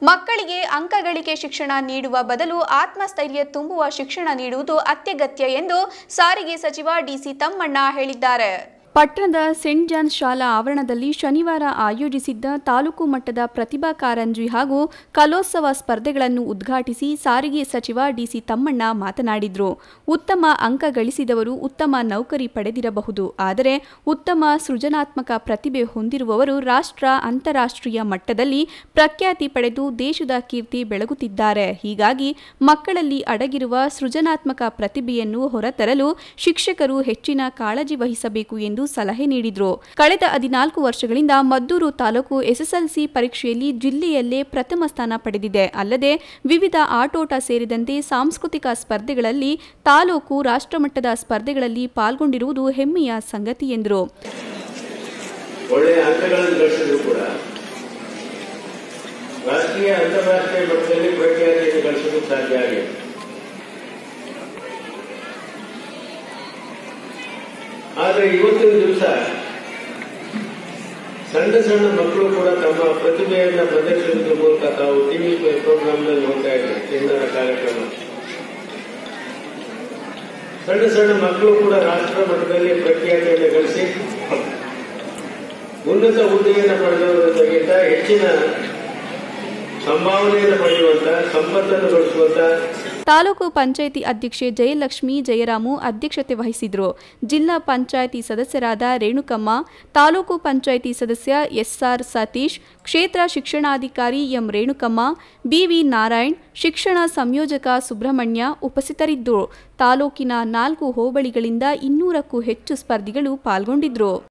ಮಕ್ಕಳಿಗೆ ಅಂಕಗಳಿಕೆ ಶಿಕ್ಷಣ ನೀಡುವ ಬದಲು ಆತ್ಮಸ್ಥೈರ್ಯ ತುಂಬುವ ಶಿಕ್ಷಣ ನೀಡುವುದು ಅತ್ಯಗತ್ಯ ಎಂದು ಸಾರಿಗೆ ಸಚಿವ ಡಿಸಿ ತಮ್ಮಣ್ಣ ಹೇಳಿದ್ದಾರೆ ಪಟ್ಟಣದ ಸೆಂಟ್ ಜಾನ್ಸ್ ಶಾಲಾ ಆವರಣದಲ್ಲಿ ಶನಿವಾರ ಆಯೋಜಿಸಿದ್ದ ತಾಲೂಕು ಮಟ್ಟದ ಪ್ರತಿಭಾ ಕಾರಂಜಿ ಹಾಗೂ ಕಲೋತ್ಸವ ಸ್ಪರ್ಧೆಗಳನ್ನು ಉದ್ಘಾಟಿಸಿ ಸಾರಿಗೆ ಸಚಿವ ಡಿಸಿ ತಮ್ಮಣ್ಣ ಮಾತನಾಡಿದರು ಉತ್ತಮ ಅಂಕ ಗಳಿಸಿದವರು ಉತ್ತಮ ನೌಕರಿ ಪಡೆದಿರಬಹುದು ಆದರೆ ಉತ್ತಮ ಸೃಜನಾತ್ಮಕ ಪ್ರತಿಭೆ ಹೊಂದಿರುವವರು ರಾಷ್ಟ್ರ ಅಂತಾರಾಷ್ಟ್ರೀಯ ಮಟ್ಟದಲ್ಲಿ ಪ್ರಖ್ಯಾತಿ ಪಡೆದು ದೇಶದ ಕೀರ್ತಿ ಬೆಳಗುತ್ತಿದ್ದಾರೆ ಹೀಗಾಗಿ ಮಕ್ಕಳಲ್ಲಿ ಅಡಗಿರುವ ಸೃಜನಾತ್ಮಕ ಪ್ರತಿಭೆಯನ್ನು ಹೊರತರಲು ಶಿಕ್ಷಕರು ಹೆಚ್ಚಿನ ಕಾಳಜಿ ವಹಿಸಬೇಕು ಎಂದು ಸಲಹೆ ನೀಡಿದರು ಕಳೆದ ಹದಿನಾಲ್ಕು ವರ್ಷಗಳಿಂದ ಮದ್ದೂರು ತಾಲೂಕು ಎಸ್ಎಸ್ಎಲ್ಸಿ ಪರೀಕ್ಷೆಯಲ್ಲಿ ಜಿಲ್ಲೆಯಲ್ಲೇ ಪ್ರಥಮ ಸ್ಥಾನ ಪಡೆದಿದೆ ಅಲ್ಲದೆ ವಿವಿಧ ಆಟೋಟ ಸೇರಿದಂತೆ ಸಾಂಸ್ಕೃತಿಕ ಸ್ಪರ್ಧೆಗಳಲ್ಲಿ ತಾಲೂಕು ರಾಷ್ಟ್ರಮಟ್ಟದ ಸ್ಪರ್ಧೆಗಳಲ್ಲಿ ಪಾಲ್ಗೊಂಡಿರುವುದು ಹೆಮ್ಮೆಯ ಸಂಗತಿ ಎಂದರು ಒಳ್ಳೆಯ ಅಂಕಗಳನ್ನು ಗಳಿಸಿದ್ರು ಕೂಡ ರಾಷ್ಟ್ರೀಯ ಅಂತಾರಾಷ್ಟ್ರೀಯ ಮಟ್ಟದಲ್ಲಿ ಪ್ರಖ್ಯಾತಿಯನ್ನು ಗಳಿಸೋದಕ್ಕೆ ಸಾಧ್ಯ ಆಗಿದೆ ಆದರೆ ಇವತ್ತಿನ ದಿವಸ ಸಣ್ಣ ಸಣ್ಣ ಮಕ್ಕಳು ಕೂಡ ತಮ್ಮ ಪ್ರತಿಭೆಯನ್ನ ಪ್ರದರ್ಶಿಸುವ ಮೂಲಕ ತಾವು ಟಿವಿ ಪ್ರೋಗ್ರಾಂನಲ್ಲಿ ನೋಡ್ತಾ ಇದ್ದಾರೆ ಚಿನ್ನದ ಕಾರ್ಯಕ್ರಮ ಸಣ್ಣ ಸಣ್ಣ ಮಕ್ಕಳು ಕೂಡ ರಾಷ್ಟ್ರ ಮಟ್ಟದಲ್ಲಿ ಪ್ರಖ್ಯಾತಿಯನ್ನು ಗಳಿಸಿ ಉನ್ನತ ಹುದ್ದೆಯನ್ನು ಪಡೆದವರಿಗಿಂತ ಹೆಚ್ಚಿನ ಸಂಭಾವನೆಯನ್ನು ಪಡೆಯುವಂತ ಸಂಪತ್ತನ್ನು ಗಳಿಸುವಂತ ತಾಲೂಕು ಪಂಚಾಯಿತಿ ಅಧ್ಯಕ್ಷೆ ಜಯಲಕ್ಷ್ಮಿ ಜಯರಾಮು ಅಧ್ಯಕ್ಷತೆ ವಹಿಸಿದ್ರು ಜಿಲ್ಲಾ ಪಂಚಾಯಿತಿ ಸದಸ್ಯರಾದ ರೇಣುಕಮ್ಮ ತಾಲೂಕು ಪಂಚಾಯಿತಿ ಸದಸ್ಯ ಎಸ್ಆರ್ ಸತೀಶ್ ಕ್ಷೇತ್ರ ಶಿಕ್ಷಣಾಧಿಕಾರಿ ಎಂ ರೇಣುಕಮ್ಮ ಬಿವಿ ನಾರಾಯಣ್ ಶಿಕ್ಷಣ ಸಂಯೋಜಕ ಸುಬ್ರಹ್ಮಣ್ಯ ಉಪಸ್ಥಿತರಿದ್ದರು ತಾಲೂಕಿನ ನಾಲ್ಕು ಹೋಬಳಿಗಳಿಂದ ಇನ್ನೂರಕ್ಕೂ ಹೆಚ್ಚು ಸ್ಪರ್ಧಿಗಳು ಪಾಲ್ಗೊಂಡಿದ್ರು